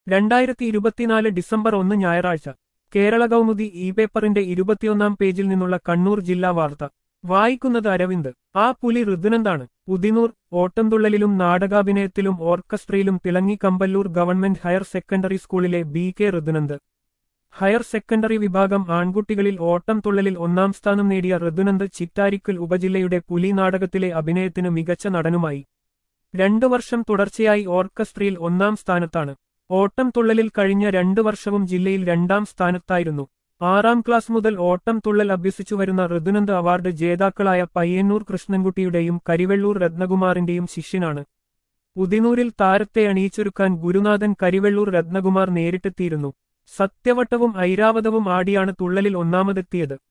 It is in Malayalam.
രണ്ടായിരത്തി ഇരുപത്തിനാല് ഡിസംബർ ഒന്ന് ഞായറാഴ്ച കേരള കൗമുദി ഇ പേപ്പറിന്റെ ഇരുപത്തിയൊന്നാം പേജിൽ നിന്നുള്ള കണ്ണൂർ ജില്ലാ വാർത്ത വായിക്കുന്നത് അരവിന്ദ് ആ പുലി ഋതുനന്ദാണ് ഉദിനൂർ ഓട്ടംതുള്ളലിലും നാടകാഭിനയത്തിലും ഓർക്കസ്ട്രയിലും തിളങ്ങി കമ്പല്ലൂർ ഗവൺമെന്റ് ഹയർ സെക്കൻഡറി സ്കൂളിലെ B K Rithunand higher secondary വിഭാഗം ആൺകുട്ടികളിൽ ഓട്ടം തുള്ളലിൽ ഒന്നാം സ്ഥാനം നേടിയ ഋതുനന്ദ് ചിറ്റാരിക്കൽ ഉപജില്ലയുടെ പുലി നാടകത്തിലെ അഭിനയത്തിന് മികച്ച നടനുമായി രണ്ടു വർഷം തുടർച്ചയായി ഓർക്കസ്ട്രയിൽ ഒന്നാം സ്ഥാനത്താണ് ഓട്ടം തുള്ളലിൽ കഴിഞ്ഞ രണ്ടു വർഷവും ജില്ലയിൽ രണ്ടാം സ്ഥാനത്തായിരുന്നു ആറാം ക്ലാസ് മുതൽ ഓട്ടം തുള്ളൽ അഭ്യസിച്ചു വരുന്ന ഋതുനന്ദ് അവാർഡ് ജേതാക്കളായ പയ്യന്നൂർ കൃഷ്ണൻകുട്ടിയുടെയും കരിവെള്ളൂർ രത്നകുമാറിന്റെയും ശിഷ്യനാണ് ഉദിനൂരിൽ താരത്തെ അണിയിച്ചൊരുക്കാൻ ഗുരുനാഥൻ കരിവെള്ളൂർ രത്നകുമാർ നേരിട്ടെത്തിയിരുന്നു സത്യവട്ടവും ഐരാവതവും ആടിയാണ് തുള്ളലിൽ ഒന്നാമതെത്തിയത്